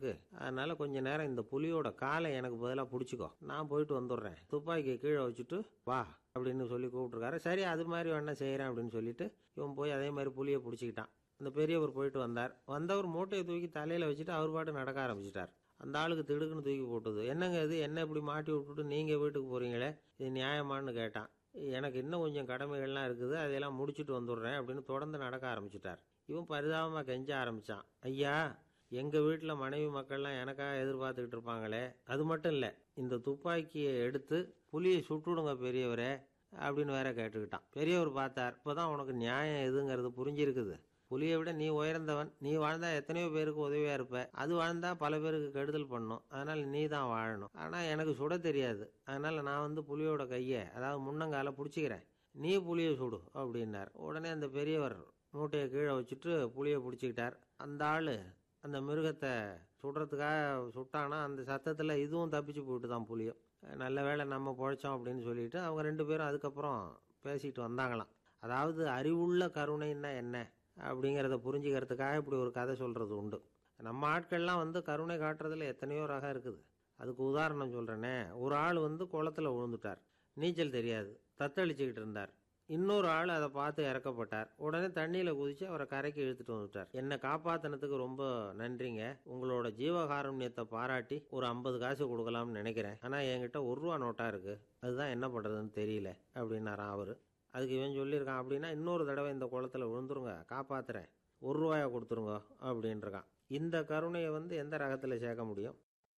இருக்கு அதனால கொஞ்ச நேரம் இந்த புலியோட காலை எனக்கு பதிலாக பிடிச்சிக்கோ நான் போயிட்டு வந்துடுறேன் துப்பாக்கியை கீழே வச்சுட்டு வா அப்படின்னு சொல்லி கூப்பிட்டுருக்காரு சரி அது மாதிரி வேணா செய்கிறேன் அப்படின்னு சொல்லிட்டு இவன் போய் அதே மாதிரி புலியை பிடிச்சிக்கிட்டான் அந்த பெரியவர் போயிட்டு வந்தார் வந்தவர் மூட்டையை தூக்கி தலையில் வச்சுட்டு அவர் பாட்டு நடக்க ஆரம்பிச்சிட்டார் அந்த ஆளுக்கு திடுக்குன்னு தூக்கி போட்டுது என்னங்க இது என்ன இப்படி மாட்டி விட்டுட்டு நீங்கள் வீட்டுக்கு போகிறீங்களே இது நியாயமான்னு கேட்டான் எனக்கு இன்னும் கொஞ்சம் கடமைகள்லாம் இருக்குது அதையெல்லாம் முடிச்சுட்டு வந்துடுறேன் அப்படின்னு தொடர்ந்து நடக்க ஆரம்பிச்சிட்டார் இவன் பரிதாபமாக கெஞ்ச ஆரம்பிச்சான் ஐயா எங்கள் வீட்டில் மனைவி மக்கள்லாம் எனக்காக எதிர்பார்த்துக்கிட்டு இருப்பாங்களே அது மட்டும் இல்லை இந்த துப்பாக்கியை எடுத்து புலியை சுட்டுடுங்க பெரியவரே அப்படின்னு வேற கேட்டுக்கிட்டான் பெரியவர் பார்த்தார் இப்போதான் உனக்கு நியாயம் எதுங்கிறது புரிஞ்சிருக்குது புலியை விட நீ உயர்ந்தவன் நீ வாழ்ந்தா எத்தனையோ பேருக்கு உதவியா இருப்ப அது வாழ்ந்தா பல பேருக்கு கெடுதல் பண்ணும் அதனால நீ தான் வாழணும் ஆனா எனக்கு சுட தெரியாது அதனால நான் வந்து புலியோட கையை அதாவது முன்னங்கால பிடிச்சிக்கிறேன் நீ புலியை சுடு அப்படின்னார் உடனே அந்த பெரியவர் மூட்டையை கீழே வச்சுட்டு புலியை பிடிச்சிக்கிட்டார் அந்த ஆளு அந்த மிருகத்தை சுடுறதுக்காக சுட்டானா அந்த சத்தத்தில் இதுவும் தப்பிச்சு போயிட்டு தான் புலியும் நல்ல வேளை நம்ம பொழைச்சோம் அப்படின்னு சொல்லிட்டு அவங்க ரெண்டு பேரும் அதுக்கப்புறம் பேசிட்டு வந்தாங்களாம் அதாவது அறிவுள்ள கருணைன்னா என்ன அப்படிங்கிறத புரிஞ்சுக்கிறதுக்காக இப்படி ஒரு கதை சொல்கிறது உண்டு நம்ம ஆட்கள்லாம் வந்து கருணை காட்டுறதுல எத்தனையோ ரகம் இருக்குது அதுக்கு உதாரணம் சொல்கிறேனே ஒரு ஆள் வந்து குளத்துல விழுந்துட்டார் நீச்சல் தெரியாது தத்தளிச்சுக்கிட்டு இருந்தார் இன்னொரு ஆள் அதை பார்த்து இறக்கப்பட்டார் உடனே தண்ணியில் குதிச்சு அவரை கரைக்கு இழுத்துட்டு வந்துட்டார் என்னை காப்பாத்தினதுக்கு ரொம்ப நன்றிங்க உங்களோட ஜீவகாருண்யத்தை பாராட்டி ஒரு ஐம்பது காசு கொடுக்கலாம்னு நினைக்கிறேன் ஆனால் என்கிட்ட ஒரு ரூபா நோட்டா இருக்கு அதுதான் என்ன பண்ணுறதுன்னு தெரியல அப்படின்னாராம் அவர் அதுக்கு இவன் சொல்லியிருக்கான் அப்படின்னா இன்னொரு தடவை இந்த குளத்துல விழுந்துருங்க காப்பாத்துறேன் ஒரு ரூபாயா கொடுத்துருங்க அப்படின்றான் இந்த கருணையை வந்து எந்த ரகத்தில் சேர்க்க முடியும்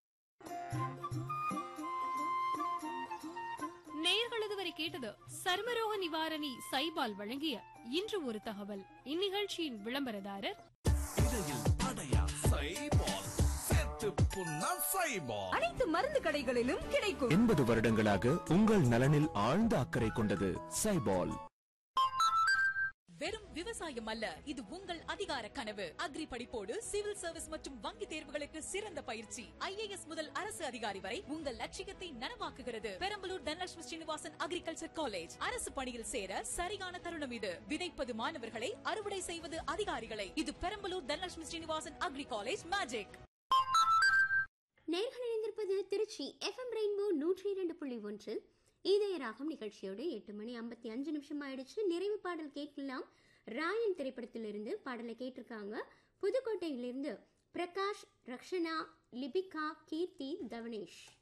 நேயர்கள் இதுவரை கேட்டது சர்மரோக நிவாரணி சைபால் வழங்கிய இன்று ஒரு தகவல் இந்நிகழ்ச்சியின் விளம்பரதாரர் இடையில் அடையா சைபால் சேர்த்து புண்ணா சைபால் அனைத்து மருந்து கடைகளிலும் கிடைக்கும் எண்பது வருடங்களாக உங்கள் நலனில் ஆழ்ந்த அக்கறை கொண்டது சைபால் வெறும் விவசாயம் அல்ல இது உங்கள் அதிகார கனவு அக்ரி படிப்போடு சிவில் சர்வீஸ் மற்றும் வங்கி தேர்வுகளுக்கு சிறந்த பயிற்சி ஐஏஎஸ் முதல் அரசு அதிகாரி வரை உங்கள் லட்சியத்தை நனவாக்குகிறது பெரம்பலூர் தனலட்சுமி ஸ்ரீனிவாசன் அக்ரிகல்ச்சர் காலேஜ் அரசு பணியில் சேர சரியான தருணம் இது விதைப்பது மாணவர்களை அறுவடை செய்வது அதிகாரிகளை இது Perambalur Dhanalakshmi Srinivasan agri college magic நேர்கள் இணைந்திருப்பது திருச்சி எஃப்எம் ரெயின்போ நூற்றி இரண்டு புள்ளி ஒன்று இதய ராகம் நிகழ்ச்சியோடு எட்டு மணி ஐம்பத்தி அஞ்சு நிமிஷம் ஆயிடுச்சு நிறைவு பாடல் கேட்கலாம் ராயன் திரைப்படத்திலிருந்து பாடலை கேட்டிருக்காங்க புதுக்கோட்டையிலிருந்து பிரகாஷ் ரக்ஷனா லிபிகா கீர்த்தி தவனேஷ்